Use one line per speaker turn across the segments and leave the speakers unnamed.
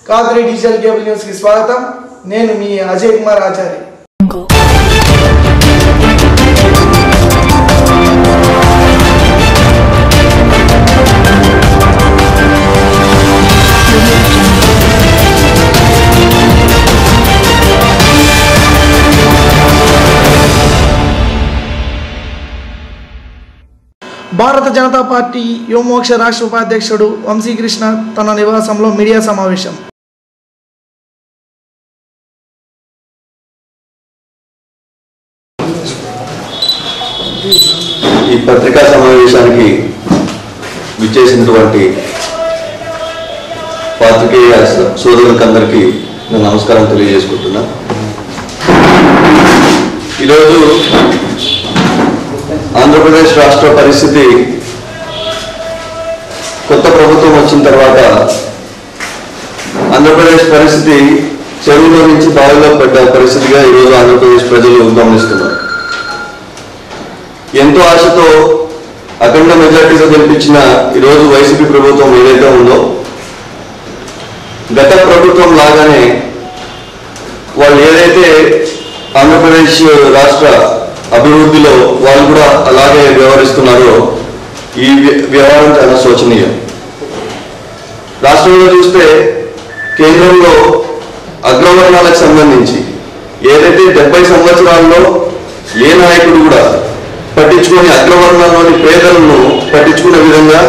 Kadri digital cable న్యూస్కి స్వాగతం నేను మీ అజయ్ కుమార్ ఆచారి భారత జనతా పార్టీ యువమోక్ష రాష్ట్ర ఉపాధ్యక్షుడు వంశీకృష్ణ తన నివాసంలో మీడియా సమావేశం
ఈ పత్రికా సమావేశానికి విచ్చేసినటువంటి పాత్రికేయ సోదరులకందరికీ నేను నమస్కారం తెలియజేసుకుంటున్నా ఈరోజు ఆంధ్రప్రదేశ్ రాష్ట్ర పరిస్థితి కొత్త ప్రభుత్వం వచ్చిన తర్వాత ఆంధ్రప్రదేశ్ పరిస్థితి చెరువులో నుంచి బావిలో పడ్డ పరిస్థితిగా ఈరోజు ఆంధ్రప్రదేశ్ ప్రజలు గమనిస్తున్నారు ఎంతో ఆశతో అఖండ మెజార్టీతో గెలిపించిన ఈరోజు వైసీపీ ప్రభుత్వం ఏదైతే ఉందో గత ప్రభుత్వం లాగానే వాళ్ళు ఏదైతే ఆంధ్రప్రదేశ్ రాష్ట్ర అభివృద్ధిలో వాళ్ళు కూడా అలాగే వ్యవహరిస్తున్నారో ఈ వ్య- వ్యవహారం చాలా శోచనీయం రాష్ట్రంలో చూస్తే కేంద్రంలో అగ్రవర్ణాలకు సంబంధించి ఏదైతే డెబ్బై సంవత్సరాల్లో ఏ నాయకుడు కూడా పట్టించుకొని అగ్రవర్ణంలోని పేదలను పట్టించుకునే విధంగా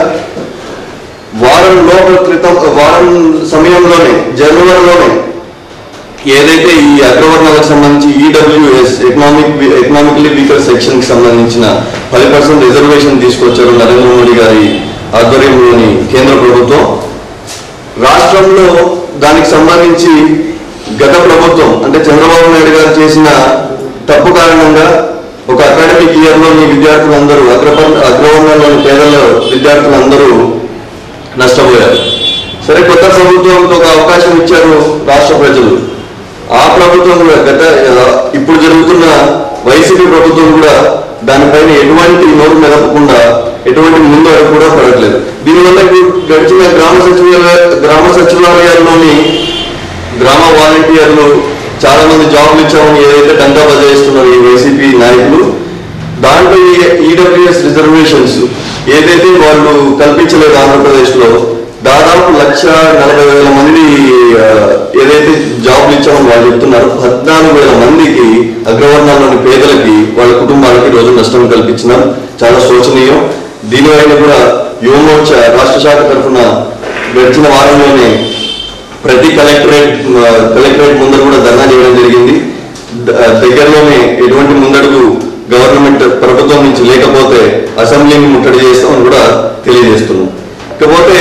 వారం లోపల క్రితం వారం సమయంలోనే జనవరిలోనే ఏదైతే ఈ అగ్రవర్ణాలకు సంబంధించి EWS economic economically weaker section కి సంబంధించిన పది పర్సెంట్ రిజర్వేషన్ తీసుకొచ్చారు నరేంద్ర మోడీ గారి ఆధ్వర్యంలోని కేంద్ర ప్రభుత్వం రాష్ట్రంలో దానికి సంబంధించి గత ప్రభుత్వం అంటే చంద్రబాబు నాయుడు గారు చేసిన తప్పు కారణంగా ఒక అకాడమిక్ ఇయర్ లోని విద్యార్థులందరూ అగ్ర అగ్రవర్ణంలోని పేదల విద్యార్థులందరూ నష్టపోయారు సరే కొత్త ప్రభుత్వంతో ఒక అవకాశం ఇచ్చారు రాష్ట్ర ప్రజలు ఆ ప్రభుత్వం కూడా గత ఆ, ఇప్పుడు జరుగుతున్న వైసీపీ ప్రభుత్వం కూడా దానిపైన ఎటువంటి నోరు మెదపకుండా ఎటువంటి ముందు అడుగు కూడా పడట్లేదు దీనివల్ల ఇప్పుడు గడిచిన గ్రామ సచివాలయ గ్రామ సచివాలయాల్లోని గ్రామ వాలంటీర్లు చాలా మంది జాబ్లు ఇచ్చామని ఏదైతే డంకా బజాయిస్తున్నారు ఈ వైసీపీ నాయకులు దాంట్లో ఈడబ్ల్యూఎస్ రిజర్వేషన్స్ ఏదైతే వాళ్ళు కల్పించలేదు ఆంధ్రప్రదేశ్ లో దాదాపు లక్ష నలభై వేల మంది ఆ, ఏదైతే జాబ్లు ఇచ్చామని వాళ్ళు చెప్తున్నారు పద్నాలుగు వేల మందికి అగ్రవర్ణాల్లోని పేదలకి వాళ్ళ కుటుంబాలకి ఈ రోజు నష్టం కల్పించినాం చాలా శోచనీయం దీనివల్ల కూడా యువమోర్చ రాష్ట్ర శాఖ తరఫున గడిచిన వారంలోనే ప్రతి కలెక్టరేట్ ఆ, కలెక్టరేట్ ముందర కూడా ధర్నా చేయడం జరిగింది ద- ఆ, దగ్గరలోనే ఎటువంటి ముందడుగు గవర్నమెంట్ ప్రభుత్వం నుంచి లేకపోతే అసెంబ్లీని ముట్టడి చేస్తామని కూడా తెలియజేస్తున్నాం ఇకపోతే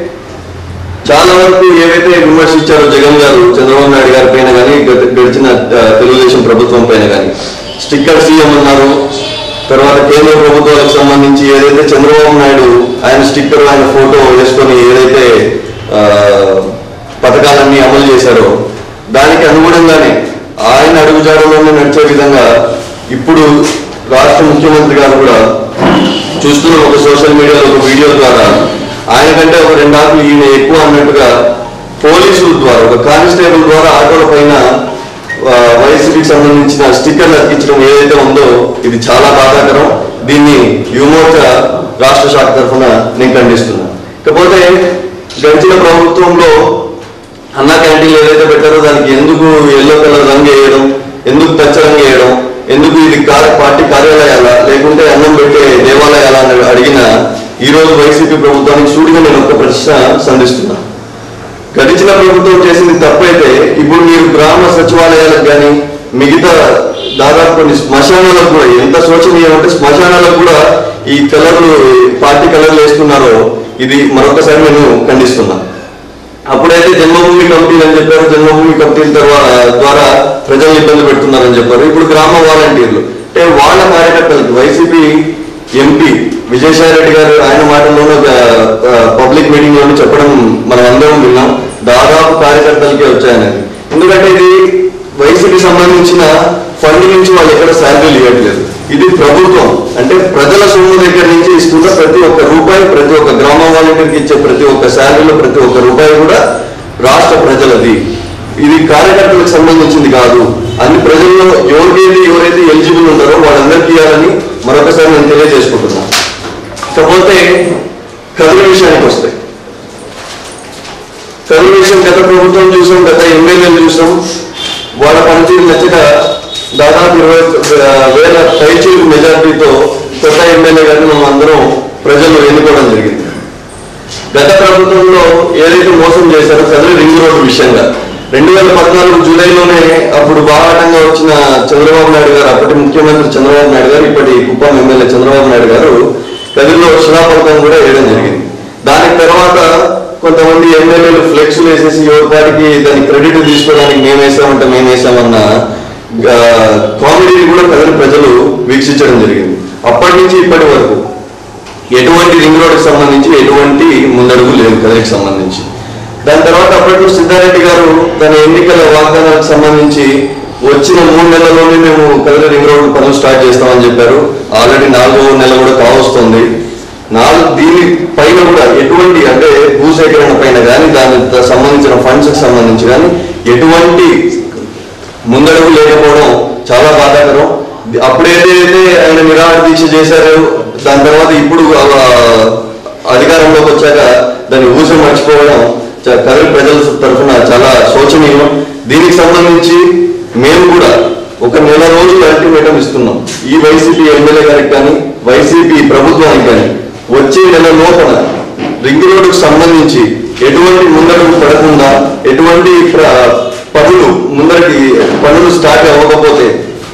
చాలా వరకు ఏవైతే విమర్శించారో జగన్ గారు చంద్రబాబు నాయుడు గారి పైన కానీ గత- గడిచిన ఆ, తెలుగుదేశం ప్రభుత్వం పైన కానీ స్టిక్కర్ సీఎం అన్నారు తర్వాత కేంద్ర ప్రభుత్వాలకు సంబంధించి ఏదైతే చంద్రబాబు నాయుడు ఆయన స్టిక్కర్ ఆయన ఫోటో వేసుకొని ఏదైతే ఆ, పథకాలన్నీ అమలు చేశారో దానికి అనుగుణంగానే ఆయన అడుగుజాడలోనే నడిచే విధంగా ఇప్పుడు రాష్ట్ర ముఖ్యమంత్రి గారు కూడా చూస్తున్న ఒక సోషల్ మీడియాలో ఒక వీడియో ద్వారా ఆయన కంటే ఒక రెండు ఆకులు ఈయన ఎక్కువ అన్నట్టుగా పోలీసుల ద్వారా ఒక కానిస్టేబుల్ ద్వారా ఆటోల పైన ఆ, వైసీపీకి సంబంధించిన స్టిక్కర్లు అతికించడం ఏదైతే ఉందో ఇది చాలా బాధాకరం దీన్ని యువమోర్చ రాష్ట్ర శాఖ తరఫున నేను ఖండిస్తున్నాను ఇకపోతే గడిచిన ప్రభుత్వంలో అన్న క్యాంటీన్లు ఏదైతే పెట్టారో దానికి ఎందుకు ఎల్లో కలర్ రంగు వేయడం ఎందుకు పచ్చ రంగు వేయడం ఎందుకు ఇది కా- పార్టీ కార్యాలయాలా లేకుంటే అన్నం పెట్టే దేవాలయాలా అని అడిగిన ఈ రోజు వైసీపీ ప్రభుత్వానికి సూటిగా నేను ఒక ప్రశ్న సంధిస్తున్నా గడిచిన ప్రభుత్వం చేసింది తప్పైతే ఇప్పుడు మీరు గ్రామ సచివాలయాలకు కానీ మిగతా దాదాపు కొన్ని శ్మశానాలకు కూడా ఎంత శోచనీయం అంటే శ్మశానాలకు కూడా ఈ కలర్లు పార్టీ కలర్లు వేస్తున్నారో ఇది మరొకసారి నేను ఖండిస్తున్నా అప్పుడైతే జన్మభూమి కమిటీలు అని చెప్పారు జన్మభూమి కమిటీల ద్వారా ద్వారా ప్రజలు ఇబ్బంది పెడుతున్నారని చెప్పారు ఇప్పుడు గ్రామ వాలంటీర్లు అంటే వాళ్ళ కార్యకర్తలకి వైసీపీ ఎంపీ విజయసాయి రెడ్డి గారు ఆయన మాటల్లోనూ ఒక పబ్లిక్ మీటింగ్ లోనే చెప్పడం మనం అందరం విన్నాం దాదాపు కార్యకర్తలకే వచ్చాయనేది ఎందుకంటే ఇది వైసీపీ సంబంధించిన ఫండ్ నుంచి వాళ్ళు ఎక్కడ శాలరీలు ఇవ్వట్లేదు ఇది ప్రభుత్వం అంటే ప్రజల సొమ్ము దగ్గర నుంచి ఇస్తున్న ప్రతి ఒక్క రూపాయి ప్రతి ఒక్క గ్రామ వాలంటీర్కి ఇచ్చే ప్రతి ఒక్క శాలరీలో ప్రతి ఒక్క రూపాయి కూడా రాష్ట్ర ప్రజలది ఇది కార్యకర్తలకు సంబంధించింది కాదు అన్ని ప్రజల్లో ఎవరికైతే ఎవరైతే ఎలిజిబుల్ ఉన్నారో వాళ్ళందరికీ ఇవ్వాలని మరొకసారి నేను తెలియజేసుకుంటున్నాను కాకపోతే కదిరి విషయానికి వస్తాయి కదిరి విషయం గత ప్రభుత్వం చూసాం గత ఎమ్మెల్యేలు చూసాం వాళ్ళ పనితీరు నచ్చక దాదాపు ఇరవై వేల పైచీలకు మెజార్టీతో కొత్త ఎమ్మెల్యే గారిని మనం అందరం ప్రజలు ఎన్నుకోవడం జరిగింది గత ప్రభుత్వంలో ఏదైతే మోసం చేశారో కదిరి రింగ్ రోడ్డు విషయంగా రెండు వేల పద్నాలుగు జూలైలోనే అప్పుడు బాహాటంగా వచ్చిన చంద్రబాబు నాయుడు గారు అప్పటి ముఖ్యమంత్రి చంద్రబాబు నాయుడు గారు ఇప్పటి కుప్పం ఎమ్మెల్యే చంద్రబాబు నాయుడు గారు కదిరిలో శిలాపథకం కూడా వేయడం జరిగింది దానికి తర్వాత కొంతమంది ఎమ్మెల్యేలు ఫ్లెక్స్లు వేసేసి ఎవరి పాటికి దాని క్రెడిట్ తీసుకోవడానికి మేము వేసామంటే మేము వేసామన్న ఆ, కామెడీని కూడా కదిరి ప్రజలు వీక్షించడం జరిగింది అప్పటి నుంచి ఇప్పటి వరకు ఎటువంటి రింగ్ రోడ్కి సంబంధించి ఎటువంటి ముందడుగు లేదు కదిరికి సంబంధించి దాని తర్వాత అప్పట్లో సిద్ధారెడ్డి గారు తన ఎన్నికల వాగ్దానాలకు సంబంధించి వచ్చిన మూడు నెలల్లోనే మేము కదిరి రింగ్ రోడ్ పనులు స్టార్ట్ చేస్తామని చెప్పారు ఆల్రెడీ నాలుగో నెల కూడా కావస్తుంది నాలుగు దీని పైన కూడా ఎటువంటి అంటే భూసేకరణ పైన కానీ దానికి సంబంధించిన ఫండ్స్ కి సంబంధించి కానీ ఎటువంటి ముందడుగు లేకపోవడం చాలా బాధాకరం అప్పుడేదైతే ఆయన నిరాహార దీక్ష చేశారో దాని తర్వాత ఇప్పుడు ఆ, అధికారంలోకి వచ్చాక దాన్ని ఊసం మర్చిపోవడం చ- కదిరి ప్రజల తరఫున చాలా శోచనీయం దీనికి సంబంధించి మేము కూడా ఒక నెల రోజులు అల్టిమేటం ఇస్తున్నాం ఈ వైసీపీ ఎమ్మెల్యే గారికి కానీ వైసీపీ ప్రభుత్వానికి కానీ వచ్చే నెల లోపల రింగ్ రోడ్డుకు సంబంధించి ఎటువంటి ముందడుగు పడకుండా ఎటువంటి ప్ర- పనులు ముందరికి పనులు స్టార్ట్ అవ్వకపోతే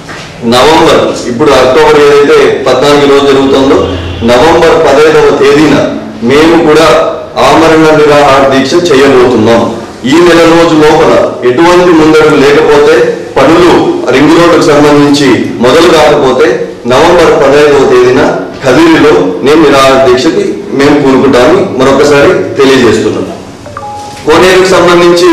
నవంబర్ ఇప్పుడు అక్టోబర్ ఏదైతే పద్నాలుగు రోజు జరుగుతుందో నవంబర్ పదహైదవ తేదీన మేము కూడా ఆమరణ నిరాహార దీక్ష చేయబోతున్నాం ఈ నెల రోజు లోపల ఎటువంటి ముందడుగు లేకపోతే పనులు రింగ్ రోడ్డుకు సంబంధించి మొదలు కాకపోతే నవంబర్ పదహైదవ తేదీన కదిరిలో నేను నిరాహార దీక్షకి మేము కూరుకుంటామని మరొకసారి తెలియజేస్తున్నాం కోనేరుకు సంబంధించి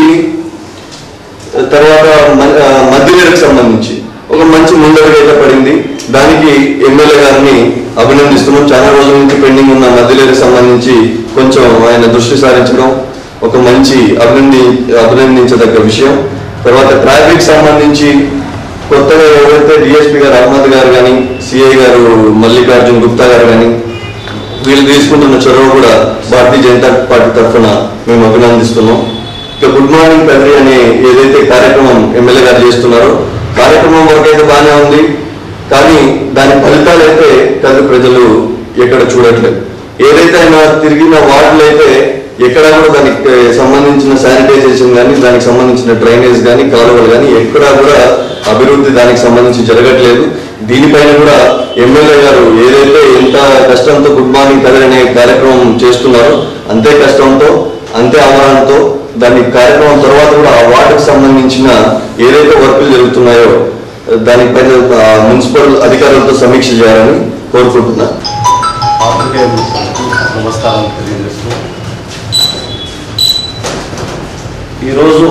తర్వాత మ- ఆ, మద్దిలేరుకు సంబంధించి ఒక మంచి ముందడుగు అయితే పడింది దానికి ఎమ్మెల్యే గారిని అభినందిస్తున్నాం చాలా రోజుల నుంచి పెండింగ్ ఉన్న మద్దిలేరుకు సంబంధించి కొంచెం ఆయన దృష్టి సారించడం ఒక మంచి అభినంది అభినందించదగ్గ విషయం తర్వాత ట్రాఫిక్ సంబంధించి కొత్తగా ఎవరైతే డిఎస్పీ గారు అహ్మద్ గారు కానీ సిఐ గారు మల్లికార్జున్ గుప్తా గారు కానీ వీళ్ళు తీసుకుంటున్న చొరవ కూడా భారతీయ జనతా పార్టీ తరఫున మేము అభినందిస్తున్నాం ఇక గుడ్ మార్నింగ్ కద్రి అనే ఏదైతే కార్యక్రమం ఎమ్మెల్యే గారు చేస్తున్నారో కార్యక్రమం వరకు అయితే బాగానే ఉంది కానీ దాని ఫలితాలు అయితే కద్రి ప్రజలు ఎక్కడ చూడట్లేదు ఏదైతే ఆయన తిరిగిన వార్డులు అయితే ఎక్కడ కూడా దానికి సంబంధించిన శానిటైజేషన్ కానీ దానికి సంబంధించిన డ్రైనేజ్ కానీ కాలువలు కానీ ఎక్కడా కూడా అభివృద్ధి దానికి సంబంధించి జరగట్లేదు దీనిపైన కూడా ఎమ్మెల్యే గారు ఏదైతే ఎంత కష్టంతో గుడ్ మార్నింగ్ కదర్ అనే కార్యక్రమం చేస్తున్నారో అంతే కష్టంతో అంతే ఆమరణతో దాని కార్యక్రమం తర్వాత కూడా ఆ వార్డుకు సంబంధించిన ఏదైతే వర్కులు జరుగుతున్నాయో దానిపైన ఆ, మున్సిపల్ అధికారులతో సమీక్ష చేయాలని కోరుకుంటున్నా
పాత్రికేయ మిత్రులకు నమస్కారం తెలియజేస్తూ ఈరోజు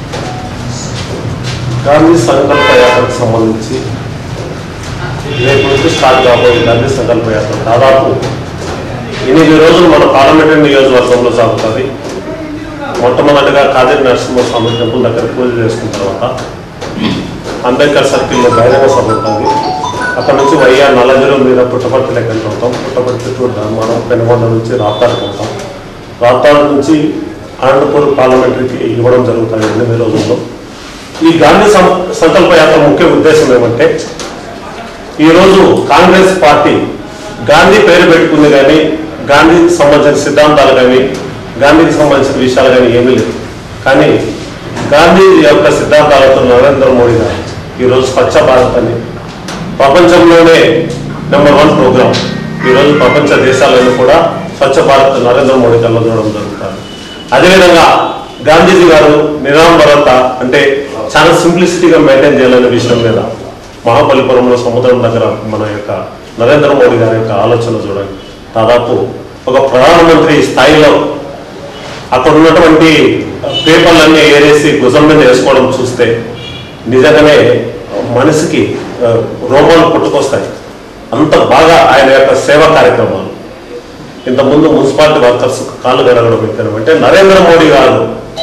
గాంధీ సంకల్ప యాత్రకు సంబంధించి రేపు నుంచి స్టార్ట్ కాబోయే గాంధీ సంకల్ప యాత్ర దాదాపు ఎనిమిది రోజులు మన పార్లమెంటరీ నియోజకవర్గంలో సాగుతుంది మొట్టమొదటిగా కాదేరి నరసింహస్వామి టెంపుల్ దగ్గర పూజ చేసుకున్న తర్వాత అంబేద్కర్ సర్కిల్లో బహిరంగ సభ ఉంటుంది అక్కడ నుంచి వయ్యా నల్లజరు మీద పుట్టపర్తి లెక్కన వెళ్తాం పుట్టపర్తి టు ధర్మానం పెనుగొండ నుంచి రాప్తాడుకు వెళ్తాం రాప్తాడు నుంచి అనంతపూర్ పార్లమెంటరీకి ఇవ్వడం జరుగుతుంది ఎనిమిది రోజుల్లో ఈ గాంధీ సం- సంకల్ప యాత్ర ముఖ్య ఉద్దేశం ఏమంటే ఈరోజు కాంగ్రెస్ పార్టీ గాంధీ పేరు పెట్టుకుంది కానీ గాంధీకి సంబంధించిన సిద్ధాంతాలు కానీ గాంధీకి సంబంధించిన విషయాలు కానీ ఏమీ లేవు కానీ గాంధీ యొక్క సిద్ధాంతాలతో నరేంద్ర మోడీ గారు ఈరోజు స్వచ్ఛ భారత్ అని ప్రపంచంలోనే నెంబర్ వన్ ప్రోగ్రాం ఈరోజు ప్రపంచ దేశాలను కూడా స్వచ్ఛ భారత్ నరేంద్ర మోడీ కల్లో చూడడం జరుగుతుంది అదేవిధంగా గాంధీజీ గారు నిరాంబరత అంటే చాలా సింప్లిసిటీగా మెయింటైన్ చేయాలనే విషయం మీద మహాబలిపురంలో సముద్రం దగ్గర మన యొక్క నరేంద్ర మోడీ గారి యొక్క ఆలోచన చూడండి దాదాపు ఒక ప్రధానమంత్రి స్థాయిలో అక్కడ ఉన్నటువంటి పేపర్లన్నీ ఏరేసి భుజం మీద వేసుకోవడం చూస్తే నిజంగానే మనసుకి ఆ, రోమాలు పుట్టుకొస్తాయి అంత బాగా ఆయన యొక్క సేవా కార్యక్రమాలు ఇంతకుముందు మున్సిపాలిటీ వర్కర్స్ కాళ్ళు గడగడం ఎక్కారు అంటే నరేంద్ర మోడీ గారు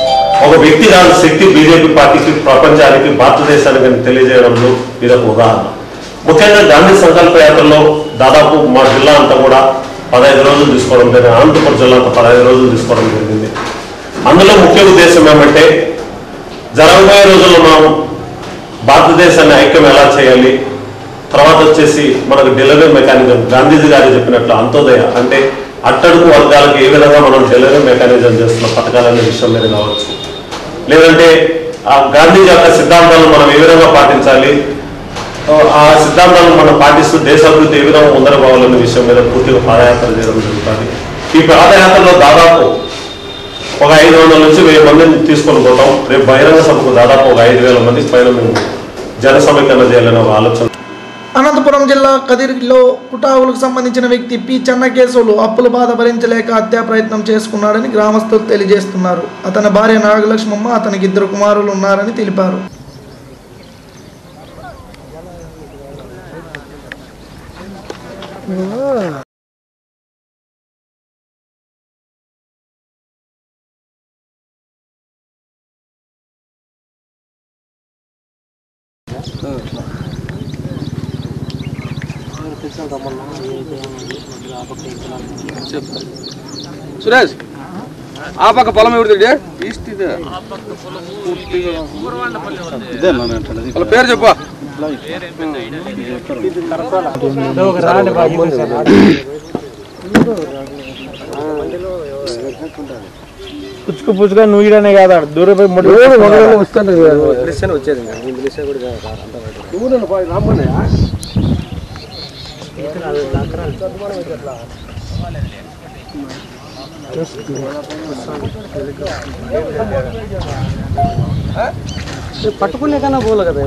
ఒక వ్యక్తి కాదు శక్తి బీజేపీ పార్టీకి ప్రపంచానికి భారతదేశానికి అని తెలియజేయడంలో ఇది ఒక ఉదాహరణ ముఖ్యంగా గాంధీ సంకల్ప యాత్రలో దాదాపు మా జిల్లా అంతా కూడా పదహైదు రోజులు తీసుకోవడం జరిగింది అనంతపురం జిల్లా అంతా పదహైదు రోజులు తీసుకోవడం జరిగింది అందులో ముఖ్య ఉద్దేశం ఏమంటే జరగబోయే రోజుల్లో మనం భారతదేశాన్ని ఐక్యం ఎలా చేయాలి తర్వాత వచ్చేసి మనకు డెలివరీ మెకానిజం గాంధీజీ గారు చెప్పినట్లు అంత్యోదయ అంటే అట్టడుగు వర్గాలకు ఏ విధంగా మనం డెలివరీ మెకానిజం చేస్తున్న పథకాలనే విషయం మీద కావచ్చు లేదంటే ఆ గాంధీజీ యొక్క సిద్ధాంతాలను మనం ఏ విధంగా పాటించాలి ఆ సిద్ధాంతాలను మనం పాటిస్తూ దేశాభివృద్ధి ఏ విధంగా ముందరపోవాలనే విషయం మీద పూర్తిగా పాదయాత్ర చేయడం జరుగుతుంది ఈ పాదయాత్రలో దాదాపు ఒక ఐదు వందల నుంచి వెయ్యి మందిని తీసుకొని పోతాం రేపు బహిరంగ సభకు దాదాపు ఒక ఐదు వేల మంది పైన మేము జన సమీకరణ చేయాలనే ఒక ఆలోచన
అనంతపురం జిల్లా కదిరిలో కుటావులకు సంబంధించిన వ్యక్తి పి చెన్నకేశవులు అప్పుల బాధ భరించలేక హత్యా ప్రయత్నం చేసుకున్నాడని గ్రామస్తులు తెలియజేస్తున్నారు అతని భార్య నాగలక్ష్మమ్మ అతనికి ఇద్దరు కుమారులు ఉన్నారని తెలిపారు
సురేష్ ఆ పక్క పొలం ఎవరిది ఈస్ట్ ఇదే వాళ్ళ పేరు చెప్పు
పుచ్చుకు పుచ్చుగా నుయ్యడనే కాదు దూరం పోయి ముడి
వచ్చేది పట్టుకునే కన్నా పోలే కదా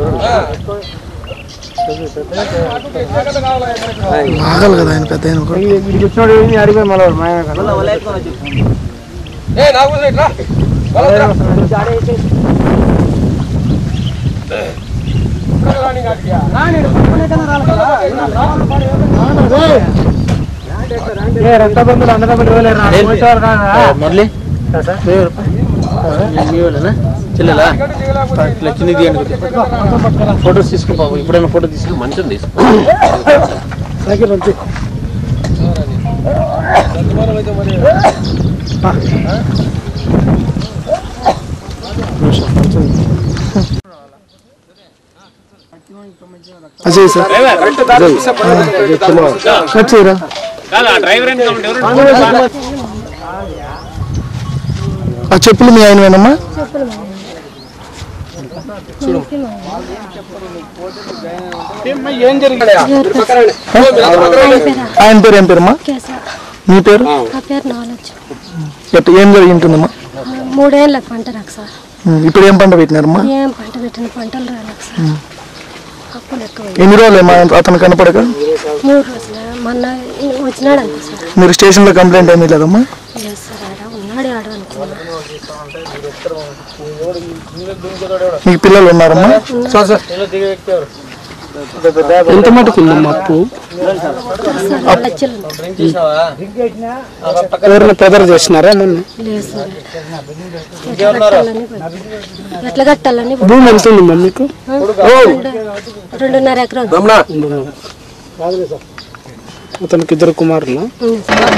ఆగలు కదా ఆయన పెద్ద ఆయన ఒకడు.
ఇక్కడికి వచ్చినోడు అడిగిపోయి మళ్ళీ మాయమే కదా
ఏ నాకు ఇట్లా
ఏ రక్త బంధువులు అందరం మురళి ఫోటోస్ తీసుకో బాబు ఇప్పుడైనా ఫోటో తీసుకో మంచిగా తీసుకో
అజయ్ సార్ కట్ చేయరా ఆ చెప్పులు మీ ఆయనవేనమ్మా ఆయన పేరు ఏం పేరమ్మా మీ పేరు
నా పేరు నాలెడ్జ్
ఎట్ట ఏం జరిగి ఉంటుందమ్మా
మూడేళ్ళకి పంట రాకు సార్
ఉమ్, ఇప్పుడు ఏం పంట పెట్టినారమ్మా
ఏం పంట పెట్టిన పంటలు రాలేక సార్ అప్పులు ఎక్కువ
ఎన్ని రోజులు అతను కనపడక
మూడు రోజులు మొన్న వచ్చినాడు అంతే సార్
మీరు స్టేషన్లో కంప్లైంట్ ఏమీ లేదమ్మా
లేదు సార్ ఆడ ఉన్నాడు ఆడ అనుకున్నా
మీకు పిల్లలు ఉన్నారమ్మా ఎంత మటుకు ఉందమ్మా అప్పు
సార్ లక్షలు ఉంటాయి.
ఎవరైనా పెదర్ చేసినారా నన్ను
లేదు సార్ ఎట్లా కట్టాలని భయం. ఎట్లా కట్టాలని భయం.
భూమి ఎంత ఉందమ్మా మీకు
రెండు- రెండున్నర ఎకరం
అతనికి ఇద్దరు కుమారులు
ఉంది సార్.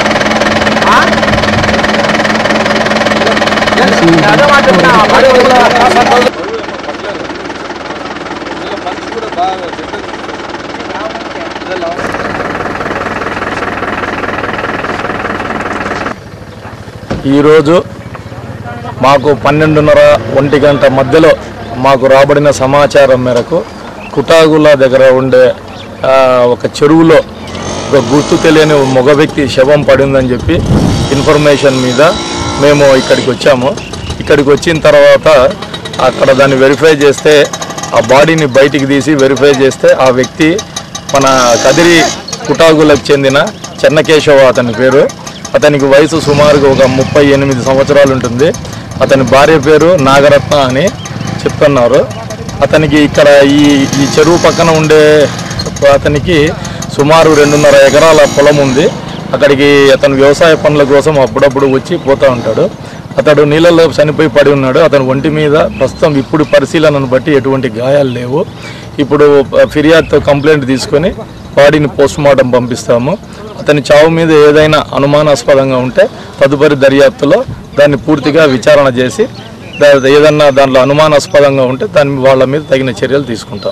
ఈరోజు మాకు పన్నెండున్నర ఒంటి గంట మధ్యలో మాకు రాబడిన సమాచారం మేరకు కుటాగుల దగ్గర ఉండే ఆ, ఒక చెరువులో ఒక గుర్తు తెలియని మగ వ్యక్తి శవం పడిందని చెప్పి ఇన్ఫర్మేషన్ మీద మేము ఇక్కడికి వచ్చాము ఇక్కడికి వచ్చిన తర్వాత అక్కడ దాన్ని వెరిఫై చేస్తే ఆ బాడీని బయటికి తీసి వెరిఫై చేస్తే ఆ వ్యక్తి మన కదిరి కుటాగులకు చెందిన చెన్నకేశవ అతని పేరు అతనికి వయసు సుమారుగా ఒక ముప్పై ఎనిమిది సంవత్సరాలు ఉంటుంది అతని భార్య పేరు నాగరత్న అని చెప్తున్నారు అతనికి ఇక్కడ ఈ ఈ చెరువు పక్కన ఉండే అతనికి సుమారు రెండున్నర ఎకరాల పొలం ఉంది అక్కడికి అతను వ్యవసాయ పనుల కోసం అప్పుడప్పుడు వచ్చి పోతూ ఉంటాడు అతడు నీళ్ళలో చనిపోయి పడి ఉన్నాడు అతని ఒంటి మీద ప్రస్తుతం ఇప్పుడు పరిశీలనను బట్టి ఎటువంటి గాయాలు లేవు ఇప్పుడు ఆ, ఫిర్యాదుతో కంప్లైంట్ తీసుకొని బాడీని పోస్ట్ మార్టం పంపిస్తాము అతని చావు మీద ఏదైనా అనుమానాస్పదంగా ఉంటే తదుపరి దర్యాప్తులో దాన్ని పూర్తిగా విచారణ చేసి దా- ఏదన్నా దాంట్లో అనుమానాస్పదంగా ఉంటే దాని వాళ్ళ మీద తగిన చర్యలు తీసుకుంటాం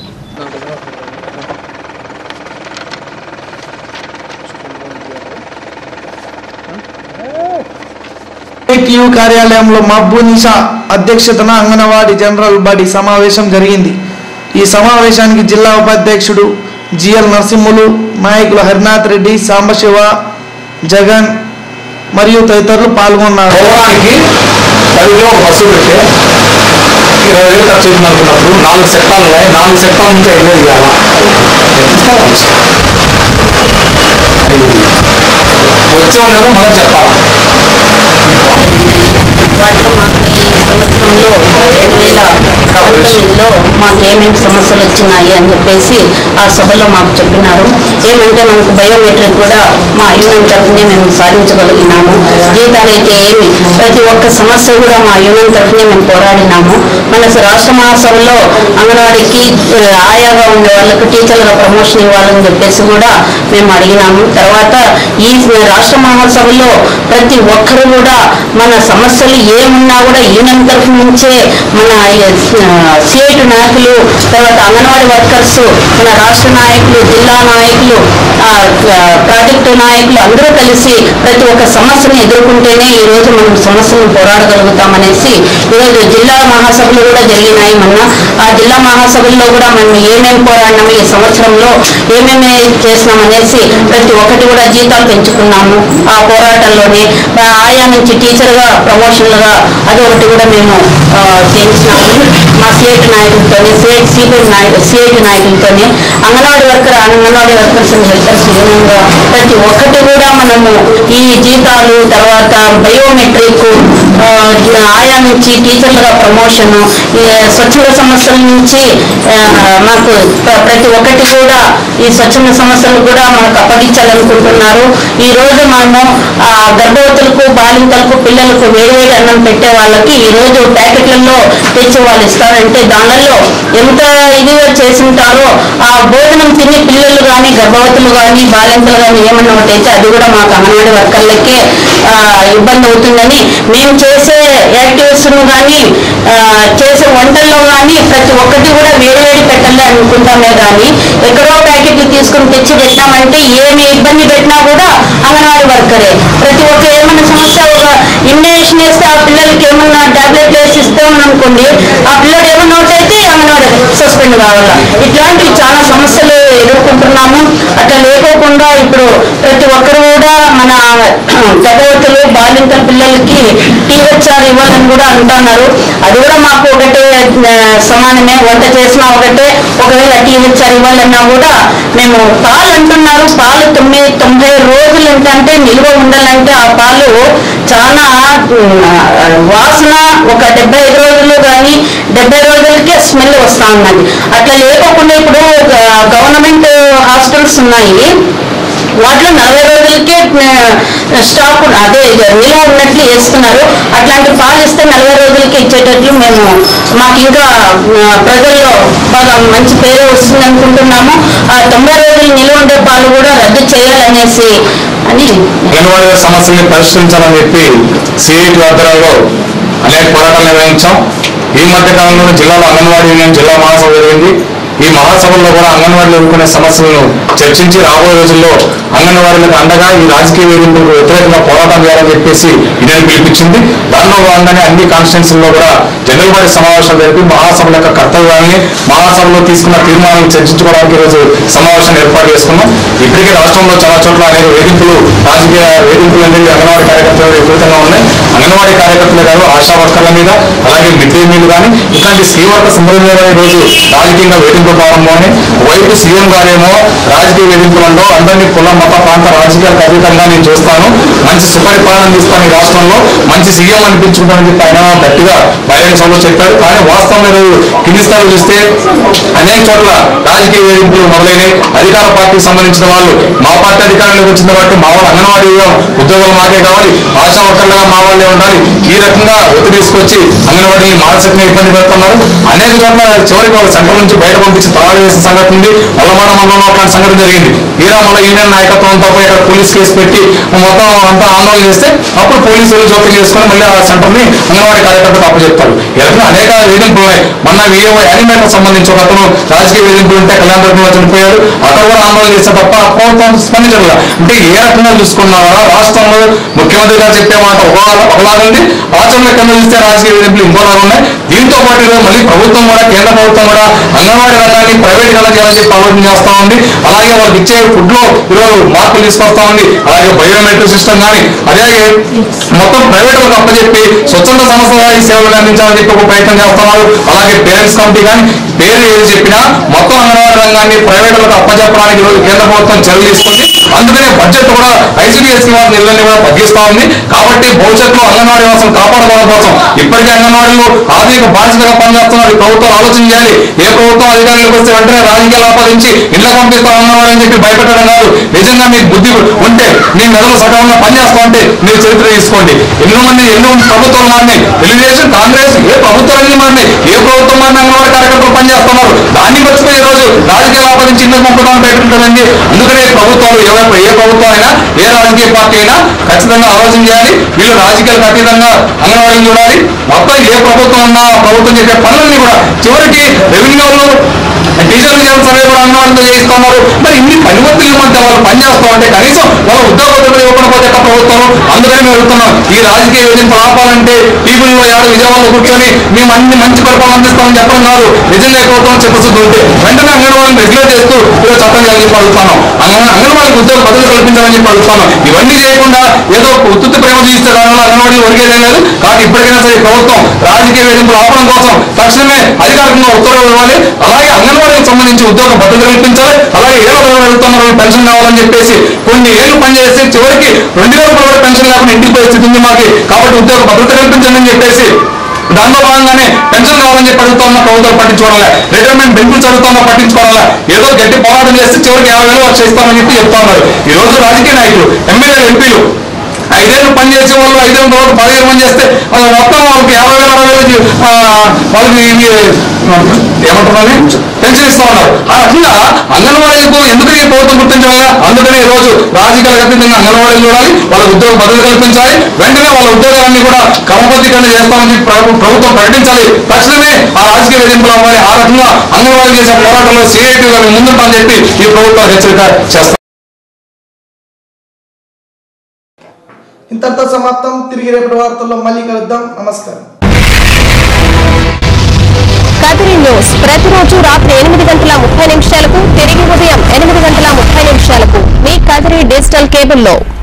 టీయూ కార్యాలయంలో మహబూ నిషా అధ్యక్షతన అంగన్వాడీ జనరల్ బాడీ సమావేశం జరిగింది ఈ సమావేశానికి జిల్లా ఉపాధ్యక్షుడు జిఎల్ నరసింహులు నాయకులు హరినాథ్ రెడ్డి సాంబశివ జగన్ మరియు తదితరులు పాల్గొన్నారు
పోవడానికి పదిలో బస్సు పెట్టి ఇరవై వేలు ఖర్చు అవుతుంది అనుకున్నప్పుడు నాలుగు సెక్టార్లు ఉన్నాయి నాలుగు సెక్టార్ నుంచి వెళ్ళేది కాదా వచ్చే వాళ్ళేమో మనం చెప్పాలి
వాటిలో మాకు ఈ సంవత్సరంలో రెండు వేల ప్రభుత్వంలో మాకు ఏమేమి సమస్యలు వచ్చినాయి అని చెప్పేసి ఆ సభలో మాకు చెప్పినారు ఏమంటే మనకు బయోమెట్రిక్ కూడా మా యూనియన్ తరఫునే మేము సాధించగలిగినాము జీతాలు అయితే ఏమి ప్రతి ఒక్క సమస్య కూడా మా యూనియన్ తరఫునే మేము పోరాడినాము మన రాష్ట్ర మహాసభలో అంగన్వాడీకి ఆ, ఆయాగా ఉండే వాళ్ళకు టీచర్లుగా ప్రమోషన్ ఇవ్వాలని చెప్పేసి కూడా మేము అడిగినాము తర్వాత ఈ రాష్ట్ర మహాసభలో ప్రతి ఒక్కరు కూడా మన సమస్యలు ఏమున్నా కూడా యూనియన్ తరఫు నుంచే మన సిఐటి నాయకులు తర్వాత అంగన్వాడీ వర్కర్స్ మన రాష్ట్ర నాయకులు జిల్లా నాయకులు ఆ, ఆ, ప్రాజెక్టు నాయకులు అందరూ కలిసి ప్రతి ఒక్క సమస్యను ఎదుర్కొంటేనే ఈ రోజు మనం సమస్యను పోరాడగలుగుతామనేసి ఈరోజు జిల్లా మహాసభలు కూడా జరిగినాయి మొన్న ఆ జిల్లా మహాసభల్లో కూడా మనం ఏమేమి పోరాడినాము ఈ సంవత్సరంలో ఏమేమి చేసినాం అనేసి ప్రతి ఒక్కటి కూడా జీతాలు పెంచుకున్నాము ఆ పోరాటంలోనే ఆ ఆయా నుంచి టీచర్గా ప్రమోషన్లుగా అదొకటి కూడా మేము ఆ, చేయించినాము మా సిఐటి నాయకులతోనే సిఐటి సిపిఐ నాయకు సిఐటి నాయకులతోనే anganwadi worker anganwadi workers and helpers యూనియన్గా ప్రతి ఒక్కటి కూడా మనము ఈ జీతాలు తర్వాత బయోమెట్రిక్ ఆ, ఆయా నుంచి టీచర్లుగా ప్రమోషన్ స్వచ్ఛంద సమస్యల నుంచి ఆ, మాకు ప్ర- ప్రతి ఒక్కటి కూడా ఈ స్వచ్ఛంద సమస్యలు కూడా మనకు అప్పగించాలనుకుంటున్నారు ఈ రోజు మనము ఆ, గర్భవతులకు బాలింతలకు పిల్లలకు వేడివేడి అన్నం పెట్టే వాళ్ళకి ఈ రోజు ప్యాకెట్లలో తెచ్చి వాళ్ళు ఇస్తారంటే దానిలో ఎంత ఇదిగా చేసింటారో ఆ భోజనం తిని పిల్లలు కానీ గర్భవతులు కానీ బాలింతలు కానీ ఏమన్నా ఒకటి అయితే అది కూడా మాకు అంగన్వాడీ వర్కర్లకే ఆ, ఇబ్బంది అవుతుందని మేము చేసే యాక్టివిటీస్ కానీ చేసే వంటల్లో కానీ ప్రతి ఒక్కటి కూడా వేడివేడి పెట్టాలి అనుకుంటామే కానీ ఎక్కడో ప్యాకెట్లు తీసుకుని తెచ్చి పెట్టామంటే ఏమి ఇబ్బంది పెట్టినా కూడా అంగన్వాడీ వర్కరే ప్రతి ఒక్క ఏమైనా సమస్య ఒక ఇంజక్షన్ వేస్తే ఆ పిల్లలకి ఏమన్నా టాబ్లెట్ వేసి ఇస్తాం అనుకోండి ఆ పిల్లడు ఏమన్నా ఒకటి అయితే అంగన్వాడీ సస్పెండ్ కావాలా ఇట్లాంటివి చాలా సమస్యలు ఎదుర్కొంటున్నాము అట్లా లేకోకుండా ఇప్పుడు ప్రతి ఒక్కరు కూడా మన గర్భవతులు బాలింతల పిల్లలకి టీహెచ్ఆర్ ఇవ్వాలని కూడా అంటున్నారు అది కూడా మాకు ఒకటే ఆ, సమానమే వంట చేసినా ఒకటే ఒకవేళ టీహెచ్ఆర్ ఇవ్వాలన్నా కూడా మేము పాలు అంటున్నారు పాలు తొమ్మిది తొంభై రోజులు ఏంటంటే నిల్వ ఉండాలంటే ఆ పాలు చాలా ఉమ్, ఆ, వాసన ఒక డెబ్బై ఐదు రోజులు కానీ డెబ్బై రోజులకే స్మెల్ వస్తా ఉన్నది అట్లా లేకోకుండా ఇప్పుడు గవర్నమెంట్ హాస్పిటల్స్ ఉన్నాయి వాటిలో నలభై రోజులకే ఆ, స్టాక్ ఉన్న- అదే నిల్వ ఉన్నట్లు వేస్తున్నారు అట్లాంటి పాలు ఇస్తే నలభై రోజులకి ఇచ్చేటట్లు మేము మాకు ఇంకా ఆ, ప్రజల్లో బాగా మంచి పేరు వస్తుంది అనుకుంటున్నాము ఆ తొంభై రోజులు నిల్వ ఉండే పాలు కూడా రద్దు చేయాలనేసి అని
అంగన్వాడీ సమస్యల్ని పరిష్కరించాలని చెప్పి సిఐటి ఆధ్వర్యంలో అనేక పోరాటాలు నిర్వహించాం ఈ మధ్య కాలంలో జిల్లాలో అంగన్వాడీ యూనియన్ జిల్లా మహాసభ జరిగింది ఈ మహాసభల్లో కూడా అంగన్వాడీలో ఎదుర్కొనే సమస్యలను చర్చించి రాబోయే రోజుల్లో అంగన్వాడీలకు అండగా ఈ రాజకీయ వేధింపులకు వ్యతిరేకంగా పోరాటం చేయాలని చెప్పేసి యూనియన్ పిలిపించింది దానిలో భాగంగానే అన్ని కాన్స్టిట్యున్సీల్లో కూడా జనరల్ బాడీ సమావేశాలు జరిపి మహాసభల యొక్క కర్తవ్యాన్ని మహాసభలో తీసుకున్న తీర్మానాలను చర్చించుకోవడానికి ఈరోజు సమావేశాన్ని ఏర్పాటు చేసుకున్నాం ఇప్పటికే రాష్ట్రంలో చాలా చోట్ల అనేక వేధింపులు రాజకీయ వేధింపులు అనేది అంగన్వాడీ కార్యకర్తల మీద విపరీతంగా ఉన్నాయి అంగన్వాడీ కార్యకర్తలే కాదు ఆశా వర్కర్ల మీద అలాగే మిడ్ డే మీల్ కానీ ఇట్లాంటి స్త్రీ వర్గ సంబంధం మీద ఈరోజు రాజకీయంగా వేధింపులు వేధింపులు ప్రారంభమని వైపు సీఎం గారేమో రాజకీయ వేధింపులలో అందరినీ కుల మత ప్రాంత రాజకీయాలకు అతీతంగా నేను చూస్తాను మంచి సుపరిపాలన ఇస్తాను ఈ రాష్ట్రంలో మంచి సీఎం అనిపించుకుంటానని చెప్పి ఆయన గట్టిగా బహిరంగ సభలో చెప్పారు కానీ వాస్తవం మీరు కింది స్థాయిలో చూస్తే అనేక చోట్ల రాజకీయ వేధింపులు మొదలైనవి అధికార పార్టీకి సంబంధించిన వాళ్ళు మా పార్టీ అధికారంలోకి వచ్చిన కాబట్టి మా వాళ్ళు అంగన్వాడీ ఉద్యోగాలు మాకే కావాలి ఆశా వర్కర్లుగా మా వాళ్ళే ఉండాలి ఈ రకంగా ఒత్తిడి తీసుకొచ్చి అంగన్వాడీని మానసికంగా ఇబ్బంది పెడుతున్నారు అనేక చోట్ల చివరికి వాళ్ళ సెంటర్ నుంచి బయట పంపించి తాళాలు వేసిన సంగతి ఉంది మల్లమాడ మండలంలో అట్లాంటి సంఘటన జరిగింది తీరా మళ్ళీ యూనియన్ నాయకత్వంతో పోయి అక్కడ పోలీస్ కేసు పెట్టి మొత్తం అంతా ఆందోళన చేస్తే అప్పుడు పోలీసులు జోక్యం చేసుకొని మళ్ళీ ఆ సెంటర్ ని అంగన్వాడీ కార్యకర్తలకు అప్పచెప్తారు ఈ రకంగా అనేక వేధింపులు ఉన్నాయి మొన్న విఏఓ యానిమేటర్ సంబంధించి ఒక అతను రాజకీయ వేధింపులు ఉంటే కళ్యాణదుర్గంలో చనిపోయాడు అతను కూడా ఆందోళన చేస్తే తప్ప ప్రభుత్వం స్పందించదు అంటే ఏ రకంగా చూసుకున్నారా రాష్ట్రంలో ముఖ్యమంత్రి గారు చెప్పే మాట ఒకలా ఒకలాగుంది ఆచరణ కింద చూస్తే రాజకీయ వేధింపులు ఇంకోలాగా ఉన్నాయి దీంతో పాటు ఈరోజు మళ్ళీ ప్రభుత్వం కూడా కేంద్ర ప్రభుత్వం కూడా అంగన్వాడీ రంగాన్ని ప్రైవేట్ గా చేయాలని చెప్పి ఆలోచన చేస్తా ఉంది అలాగే వాళ్ళకి ఇచ్చే ఫుడ్ లో ఈరోజు మార్పులు తీసుకొస్తా ఉంది అలాగే బయోమెట్రిక్ సిస్టమ్ కానీ అలాగే మొత్తం ప్రైవేట్ వాళ్ళకి అప్పచెప్పి స్వచ్ఛంద సంస్థగా ఈ సేవలు అందించాలని చెప్పి ఒక ప్రయత్నం చేస్తున్నారు అలాగే పేరెంట్స్ కమిటీ కానీ పేరు ఏది చెప్పినా మొత్తం అంగన్వాడీ రంగాన్ని ప్రైవేట్ వాళ్ళకి అప్పచెప్పడానికి ఈరోజు కేంద్ర ప్రభుత్వం చర్యలు తీసుకుంది అందుకనే బడ్జెట్ కూడా ఐసీడీఎస్సీ వారి నిధులన్నీ కూడా తగ్గిస్తా ఉంది కాబట్టి భవిష్యత్తులో అంగన్వాడీ వ్యవస్థను కాపాడుకోవడం కోసం ఇప్పటికే అంగన్వాడీలు ఆర్థిక బాధ్యతగా పనిచేస్తున్నారు ఈ ప్రభుత్వం ఆలోచన చేయాలి ఏ ప్రభుత్వం అధికారంలోకి వస్తే వెంటనే రాజకీయాలు ఆపాదించి ఇళ్ల పంపిస్తాం అంగన్వాడీ అని చెప్పి భయపెట్టడం కాదు నిజంగా మీకు బుద్ధి ఉంటే మీ మెదడు సకాలంలో పనిచేస్తా ఉంటే మీరు చరిత్ర తీసుకోండి ఎన్నో మంది ఎన్నో ప్రభుత్వాలు మారినాయి తెలుగుదేశం కాంగ్రెస్ ఏ ప్రభుత్వాలన్నీ మారినాయి ఏ ప్రభుత్వం మారిన అంగన్వాడీ కార్యకర్తలు పనిచేస్తున్నారు దాన్ని మర్చిపోయి ఈ రోజు రాజకీయాలు ఆపాదించి ఇళ్ల పంపడం పెట్టుకుంటుందండి అందుకనే ప్రభుత్వాలు ఏ ఏ ప్రభుత్వం అయినా ఏ రాజకీయ పార్టీ అయినా ఖచ్చితంగా ఆలోచన చేయాలి వీళ్ళు రాజకీయాలకు అతీతంగా అంగన్వాడీని చూడాలి మొత్తం ఏ ప్రభుత్వం ఉన్నా ఆ ప్రభుత్వం చేసే పనులన్నీ కూడా చివరికి రెవెన్యూ వాళ్ళు డీజిల్ గ్యాస్ సర్వే కూడా అంగన్వాడీతో చేయిస్తున్నారు మరి ఇన్ని పనివత్తుల మధ్య వాళ్ళు పనిచేస్తూ ఉంటే కనీసం వాళ్ళ ఉద్యోగస్తులు ఇవ్వకపోతే ఎక్కడ ప్రభుత్వం అందుకని మేము వెళ్తున్నాం ఈ రాజకీయ వేదింపు ఆపాలంటే టీవీలో ఏడు విజయవాడలో కూర్చొని మేము అన్ని మంచి పరిపాలన అందిస్తామని చెప్పడం కాదు నిజంగా ఈ ప్రభుత్వం చెప్పచ్చు ఉంటే వెంటనే అంగన్వాడిని రెగ్యులేట్ చేస్తూ ఈరోజు చట్టం చేయాలని చెప్పి అడుగుతున్నాం అంగ- అంగన్వాడికి ఉద్యోగ భద్రత కల్పించాలని చెప్పి అడుగుతున్నాం ఇవన్నీ చేయకుండా ఏదో ఉత్తుత్తి ప్రేమ చూస్తే దానివల్ల అంగన్వాడీ ఒరిగేదే లేదు కాబట్టి ఇప్పటికైనా సరే ఈ ప్రభుత్వం రాజకీయ వేధింపులు ఆపడం కోసం తక్షణమే అధికారికంగా ఉత్తర్వులు ఇవ్వాలి అలాగే అంగన్వాడీకి సంబంధించి ఉద్యోగ భద్రత కల్పించాలి అలాగే ఏ రోజు వెళ్తున్నారు పెన్షన్ కావాలని చెప్పేసి కొన్ని ఏళ్ళు పనిచేసి చివరికి రెండు వేల రూపాయల పెన్షన్ లేకుండా ఇంటికి పరిస్థితి ఉంది మాకు కాబట్టి ఉద్యోగ భద్రత కల్పించండి అని చెప్పేసి దానిలో భాగంగానే పెన్షన్ కావాలని చెప్పి అడుగుతున్న ప్రభుత్వం పట్టించుకోవాలా రిటైర్మెంట్ బెనిఫిట్స్ అడుగుతున్నా పట్టించుకోవాలా ఏదో గట్టి పోరాటం చేస్తే చివరికి యాభై వేలు వచ్చి ఇస్తామని చెప్పి చెప్తా ఉన్నారు ఈ రోజు రాజకీయ నాయకులు ఎమ్మెల్యేలు ఎంపీలు ఐదేళ్ళు పని చేసే వాళ్ళు ఐదేళ్ళ తర్వాత పదిహేను మంది చేస్తే అది మొత్తం వాళ్ళకి యాభై వేల అరవై వేలు ఆ, వాళ్ళకి ఇవి, ఆ, ఏమంటున్నారు పెన్షన్ ఇస్తా ఉన్నారు ఆ రకంగా అంగన్వాడీలకు ఎందుకు ఈ ప్రభుత్వం గుర్తించాలి అందుకనే ఈ రోజు రాజకీయాలకు అతీతంగా అంగన్వాడీలు చూడాలి వాళ్ళ ఉద్యోగ భద్రత కల్పించాలి వెంటనే వాళ్ళ ఉద్యోగాలన్నీ కూడా క్రమబద్ధీకరణ చేస్తామని చెప్పి ప్రభు- ప్రభుత్వం ప్రకటించాలి తక్షణమే ఆ రాజకీయ వేధింపులు అవ్వాలి ఆ రకంగా అంగన్వాడీ చేసే పోరాటంలో సిఐటి ముందుంటామని చెప్పి ఈ ప్రభుత్వం హెచ్చరిక చేస్తారు
ఇంతటితో సమాప్తం తిరిగి రేపటి వార్తల్లో మళ్ళీ కలుద్దాం నమస్కారం
కదిరి న్యూస్ ప్రతిరోజు రాత్రి ఎనిమిది గంటల ముప్పై నిమిషాలకు తిరిగి ఉదయం ఎనిమిది గంటల ముప్పై నిమిషాలకు మీ కదిరి డిజిటల్ కేబుల్లో